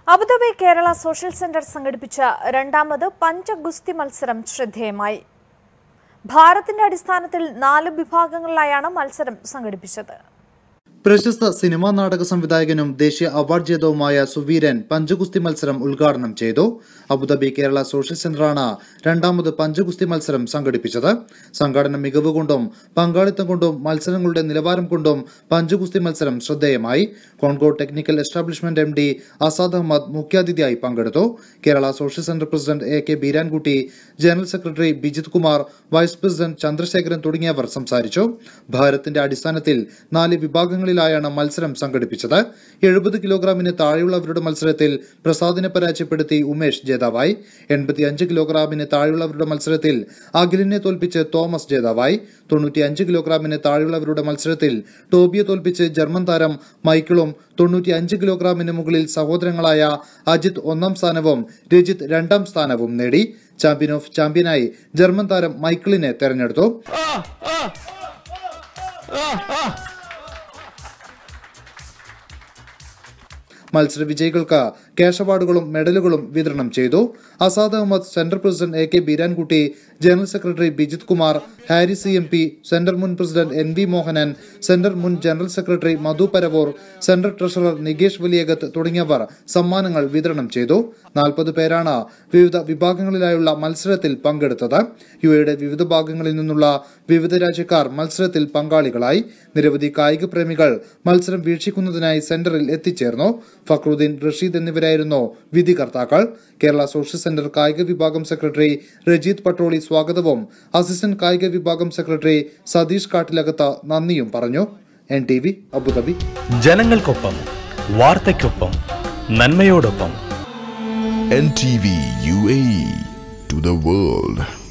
Abu Dhabi Kerala social centre സംഘടിപ്പിച്ച രണ്ടാമത് പഞ്ചഗുസ്തി മത്സരം ശ്രദ്ധേയമായി ഭാരത്തിന്റെ അടിസ്ഥാനത്തിൽ നാല് വിഭാഗങ്ങളിലായാണ് മത്സരം സംഘടിപ്പിച്ചത് പ്രശസ്ത സിനിമാ നാടക സംവിധായകനും ദേശീയ അവാർഡ് ജേതാവുമായ സുവീരൻ പഞ്ചഗുസ്തി മത്സരം ഉദ്ഘാടനം ചെയ്തു അബുദാബി കേരള സോഷ്യൽ സെന്ററാണ് രണ്ടാമത് പഞ്ചഗുസ്തി മത്സരം സംഘടിപ്പിച്ചത് സംഘാടന മികവ് കൊണ്ടും പങ്കാളിത്തം കൊണ്ടും മത്സരങ്ങളുടെ നിലവാരം കൊണ്ടും പഞ്ചഗുസ്തി മത്സരം ശ്രദ്ധേയമായി Concord technical establishment M D Azad Ahmed മുഖ്യാതിഥിയായി പങ്കെടുത്തു Kerala social centre president A K Beerankutty general secretary Bijith Kumar vice president Chandrasekharan തുടങ്ങിയവർ സംസാരിച്ചു ഭാരത്തിന്റെ അടിസ്ഥാനത്തിൽ നാല് വിഭാഗങ്ങളിലായാണ് മത്സരം സംഘടിപ്പിച്ചത് എഴുപത് കിലോഗ്രാമിന് താഴെയുള്ളവരുടെ മത്സരത്തിൽ പ്രസാദിനെ പരാജയപ്പെടുത്തി ഉമേഷ് ജേതാവായി എൺപത്തിയഞ്ച് കിലോഗ്രാമിന് താഴെയുള്ളവരുടെ മത്സരത്തിൽ അഖിലിനെ തോൽപ്പിച്ച് തോമസ് ജേതാവായി തൊണ്ണൂറ്റിയഞ്ച് കിലോഗ്രാമിന് താഴെയുള്ളവരുടെ മത്സരത്തിൽ ടോബിയെ തോൽപ്പിച്ച് ജർമ്മൻ താരം മൈക്കിളും തൊണ്ണൂറ്റിയഞ്ച് കിലോഗ്രാമിന് മുകളിൽ സഹോദരങ്ങളായ അജിത് ഒന്നാം സ്ഥാനവും രജിത് രണ്ടാം സ്ഥാനവും നേടി ചാമ്പ്യൻ ഓഫ് ചാമ്പ്യനായി ജർമ്മൻ താരം മൈക്കിളിനെ തെരഞ്ഞെടുത്തു മത്സര വിജയികൾക്ക് ക്യാഷ് അവാർഡുകളും മെഡലുകളും വിതരണം ചെയ്തു Azad Ahmed centre president A K Beerankutty general secretary Bijith Kumar Hari C M P centre മുൻ president N V Mohanan centre മുൻ general secretary Madhu Paravur centre treasurer Nikesh Valiyakath തുടങ്ങിയവർ സമ്മാനങ്ങൾ വിതരണം ചെയ്തു നാൽപ്പത് പേരാണ് വിവിധ വിഭാഗങ്ങളിലായുള്ള മത്സരത്തിൽ പങ്കെടുത്തത് യു എയുടെ വിവിധ ഭാഗങ്ങളിൽ നിന്നുള്ള വിവിധ രാജ്യക്കാർ മത്സരത്തിൽ പങ്കാളികളായി നിരവധി കായിക പ്രേമികൾ മത്സരം വീക്ഷിക്കുന്നതിനായി സെന്ററിൽ എത്തിച്ചേർന്നു ഫക്രുദ്ദീൻ റഷീദ് എന്നിവരായിരുന്നു വിധികർത്താക്കൾ കേരള സോഷ്യൽ സെന്റർ കായിക വിഭാഗം സെക്രട്ടറി രജീത് പട്ടോളി സ്വാഗതവും അസിസ്റ്റന്റ് കായിക വിഭാഗം സെക്രട്ടറി സതീഷ് കാട്ടിലകത്ത് നന്ദിയും പറഞ്ഞു എൻ ടി വി അബുദാബി ജനങ്ങൾക്കൊപ്പം വാർത്തയ്ക്കൊപ്പം നന്മയോടൊപ്പം NTV UAE to the world.